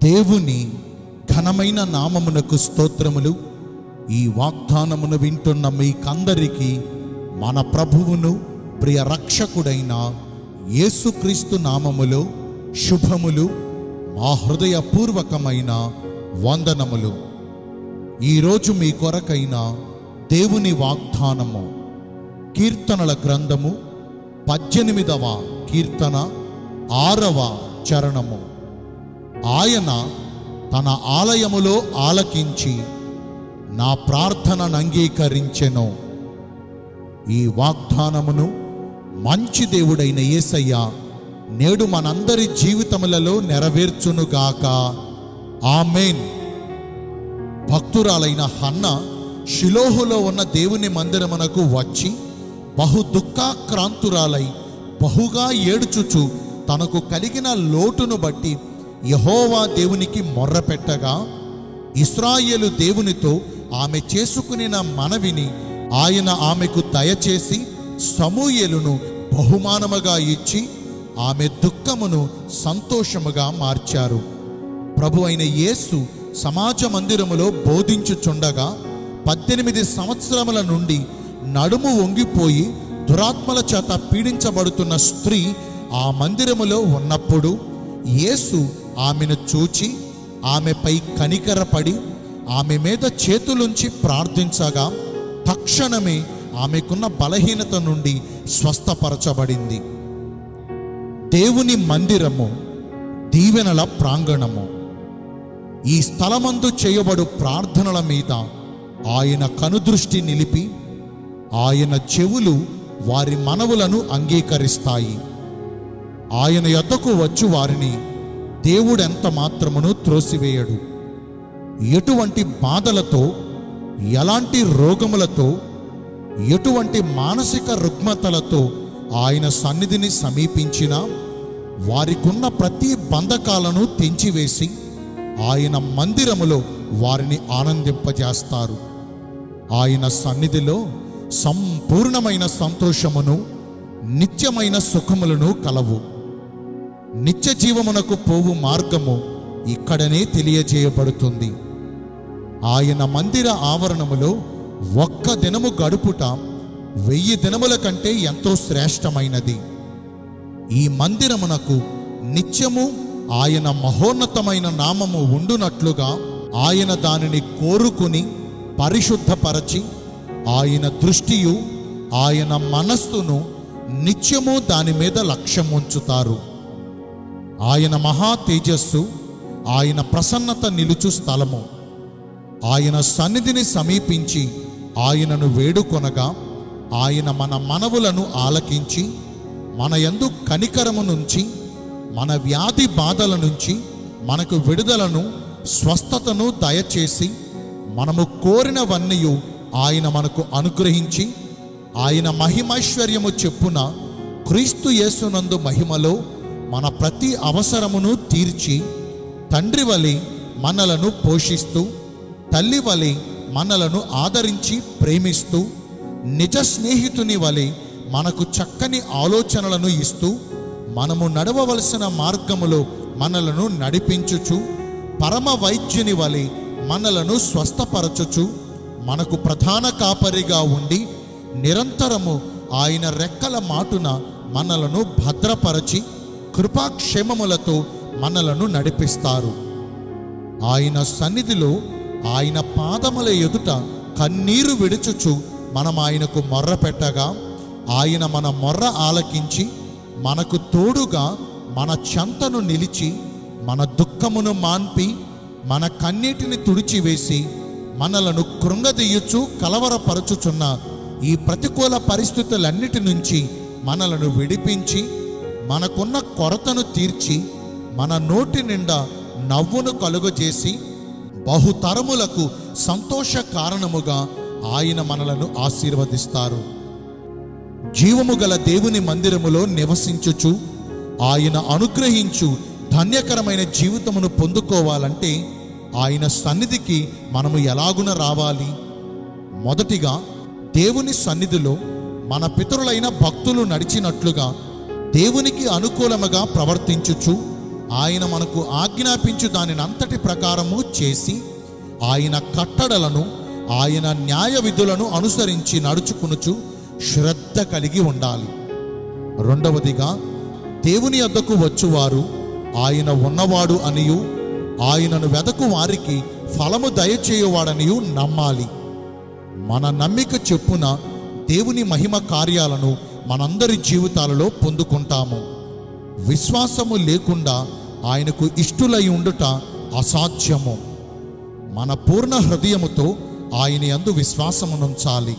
దేవుని ఘనమైన నామమునకు స్తోత్రములు ఈ వాగ్దానమును వింటున్న మీకందరికీ మన ప్రభువును ప్రియ రక్షకుడైన యేసుక్రీస్తు నామములో శుభములు మా హృదయపూర్వకమైన వందనములు ఈరోజు మీ కొరకైన దేవుని వాగ్దానము కీర్తనల గ్రంథము పద్దెనిమిదవ కీర్తన ఆరవ చరణము ఆయన తన ఆలయములో ఆలకించి నా ప్రార్థనను అంగీకరించెను ఈ వాగ్దానమును మంచి దేవుడైన యేసయ్య నేడు మనందరి జీవితములలో నెరవేర్చునుగాక ఆమెన్ భక్తురాలైన హన్న షిలోహులో ఉన్న దేవుని మందిరమునకు వచ్చి బహు దుఃఖాక్రాంతురాలై బహుగా ఏడుచుచు తనకు కలిగిన లోటును బట్టి యహోవా దేవునికి మొర్రపెట్టగా ఇస్రాయేలు దేవునితో ఆమె చేసుకునిన మనవిని ఆయన ఆమెకు దయచేసి సమూయేలును బహుమానముగా ఇచ్చి ఆమె దుఃఖమును సంతోషముగా మార్చారు ప్రభు అయిన యేసు సమాజ మందిరములో బోధించుచుండగా పద్దెనిమిది సంవత్సరముల నుండి నడుము వంగిపోయి దురాత్మల చేత పీడించబడుతున్న స్త్రీ ఆ మందిరములో ఉన్నప్పుడు యేసు ఆమెను చూచి ఆమెపై కనికరపడి ఆమె మీద చేతులుంచి ప్రార్థించగా తక్షణమే ఆమెకున్న బలహీనత నుండి స్వస్థపరచబడింది దేవుని మందిరము దీవెనల ప్రాంగణము ఈ స్థలమందు చేయబడు ప్రార్థనల మీద ఆయన కనుదృష్టి నిలిపి ఆయన చెవులు వారి మనవులను అంగీకరిస్తాయి ఆయన యొద్దకు వచ్చు వారిని దేవుడెంత మాత్రమును త్రోసివేయడు ఎటువంటి బాధలతో ఎలాంటి రోగములతో ఎటువంటి మానసిక రుగ్మతలతో ఆయన సన్నిధిని సమీపించినా వారికున్న ప్రతి బంధకాలను తెంచివేసి ఆయన మందిరములో వారిని ఆనందింపజేస్తారు ఆయన సన్నిధిలో సంపూర్ణమైన సంతోషమును నిత్యమైన సుఖములను కలవు నిత్య జీవమునకు పోవు మార్గము ఇక్కడనే తెలియజేయబడుతుంది ఆయన మందిర ఆవరణములో ఒక్క దినము గడుపుట వెయ్యి దినముల కంటే ఎంతో శ్రేష్టమైనది ఈ మందిరమునకు నిత్యము ఆయన మహోన్నతమైన నామము ఉండునట్లుగా ఆయన దానిని కోరుకుని పరిశుద్ధపరచి ఆయన దృష్టియు ఆయన మనస్సును నిత్యము దాని మీద లక్ష్యం ఉంచుతారు ఆయన మహా తేజస్సు ఆయన ప్రసన్నత నిలుచు స్థలము ఆయన సన్నిధిని సమీపించి ఆయనను వేడుకొనగా ఆయన మన మనవులను ఆలకించి మన యందు కనికరము నుంచి మన వ్యాధి బాధల నుంచి మనకు విడుదలను స్వస్థతను దయచేసి మనము కోరినవన్నీ ఆయన మనకు అనుగ్రహించి ఆయన మహిమైశ్వర్యము చెప్పున క్రీస్తు యేసునందు మహిమలో మన ప్రతి అవసరమును తీర్చి తండ్రి వలె మనలను పోషిస్తూ తల్లి వలె మనలను ఆదరించి ప్రేమిస్తూ నిజ స్నేహితుని వలె మనకు చక్కని ఆలోచనలను ఇస్తూ మనము నడవవలసిన మార్గములో మనలను నడిపించుచు పరమ వైద్యుని వలె మనలను స్వస్థపరచుచు మనకు ప్రధాన కాపరిగా ఉండి నిరంతరము ఆయన రెక్కల మాటున మనలను భద్రపరచి కృపాక్షేమములతో మనలను నడిపిస్తారు ఆయన సన్నిధిలో ఆయన పాదముల ఎదుట కన్నీరు విడుచుచు మనం ఆయనకు మొర్ర పెట్టగా ఆయన మన మొర్ర ఆలకించి మనకు తోడుగా మన చెంతను నిలిచి మన దుఃఖమును మాన్పి మన కన్నీటిని తుడిచివేసి మనలను కృంగదీయుచు కలవరపరచుచున్న ఈ ప్రతికూల పరిస్థితులన్నిటి నుంచి మనలను విడిపించి మనకున్న కొరతను తీర్చి మన నోటి నిండా నవ్వును కలుగజేసి బహుతరములకు సంతోష కారణముగా ఆయన మనలను ఆశీర్వదిస్తారు జీవము గల దేవుని మందిరములో నివసించుచు ఆయన అనుగ్రహించు ధన్యకరమైన జీవితమును పొందుకోవాలంటే ఆయన సన్నిధికి మనము ఎలాగున రావాలి మొదటిగా దేవుని సన్నిధిలో మన పితరులైన భక్తులు నడిచినట్లుగా దేవునికి అనుకూలముగా ప్రవర్తించుచు ఆయన మనకు ఆజ్ఞాపించు దానిని అంతటి ప్రకారము చేసి ఆయన కట్టడలను ఆయన న్యాయ విధులను అనుసరించి నడుచుకునుచు శ్రద్ధ కలిగి ఉండాలి రెండవదిగా దేవుని యొద్దకు వచ్చువారు ఆయన ఉన్నవాడు అనియు ఆయనను వెదకు వారికి ఫలము దయచేయువాడనియు నమ్మాలి మన నమ్మిక చెప్పున దేవుని మహిమ కార్యాలను మనందరి జీవితాలలో పొందుకుంటాము విశ్వాసము లేకుండా ఆయనకు ఇష్టులై ఉండుట అసాధ్యము మన పూర్ణ హృదయముతో ఆయన యందు విశ్వాసమునుంచాలి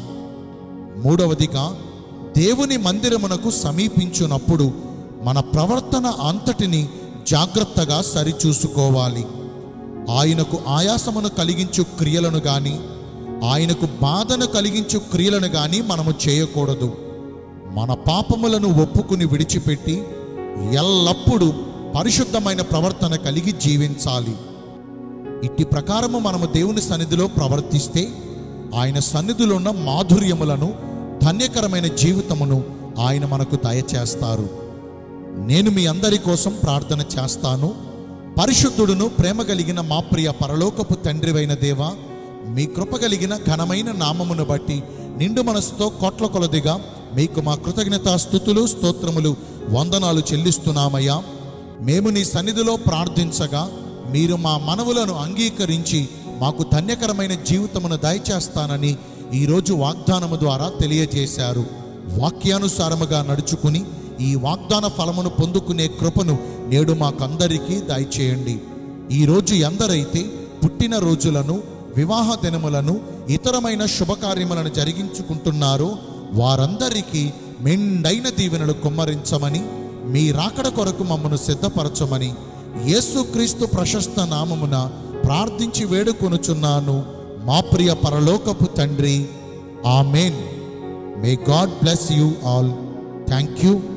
మూడవదిగా దేవుని మందిరమునకు సమీపించునప్పుడు మన ప్రవర్తన అంతటిని జాగ్రత్తగా సరిచూసుకోవాలి ఆయనకు ఆయాసమును కలిగించు క్రియలను గాని ఆయనకు బాధను కలిగించు క్రియలను గాని మనము చేయకూడదు మన పాపములను ఒప్పుకుని విడిచిపెట్టి ఎల్లప్పుడూ పరిశుద్ధమైన ప్రవర్తన కలిగి జీవించాలి ఇట్టి ప్రకారము మనము దేవుని సన్నిధిలో ప్రవర్తిస్తే ఆయన సన్నిధిలో ఉన్న మాధుర్యములను ధన్యకరమైన జీవితమును ఆయన మనకు దయచేస్తారు నేను మీ అందరి కోసం ప్రార్థన చేస్తాను పరిశుద్ధుడును ప్రేమ కలిగిన మా ప్రియ పరలోకపు తండ్రివైన దేవా మీ కృప కలిగిన ఘనమైన నామమును బట్టి నిండు మనసుతో కోట్ల కొలదిగా మీకు మా కృతజ్ఞత స్థుతులు స్తోత్రములు వందనాలు చెల్లిస్తున్నామయ్యా మేము నీ సన్నిధిలో ప్రార్థించగా మీరు మా మనవులను అంగీకరించి మాకు ధన్యకరమైన జీవితమును దయచేస్తానని ఈరోజు వాగ్దానము ద్వారా తెలియజేశారు వాక్యానుసారముగా నడుచుకుని ఈ వాగ్దాన ఫలమును పొందుకునే కృపను నేడు మాకందరికీ దయచేయండి ఈరోజు ఎందరైతే పుట్టిన రోజులను వివాహ దినములను ఇతరమైన శుభకార్యములను జరిగించుకుంటున్నారో వారందరికీ మెండైన దీవెనలు కుమ్మరించమని మీ రాకడ కొరకు మమ్మను సిద్ధపరచమని యేసుక్రీస్తు ప్రశస్త నామమున ప్రార్థించి వేడుకొనుచున్నాను మా ప్రియ పరలోకపు తండ్రి amen may God bless you all thank you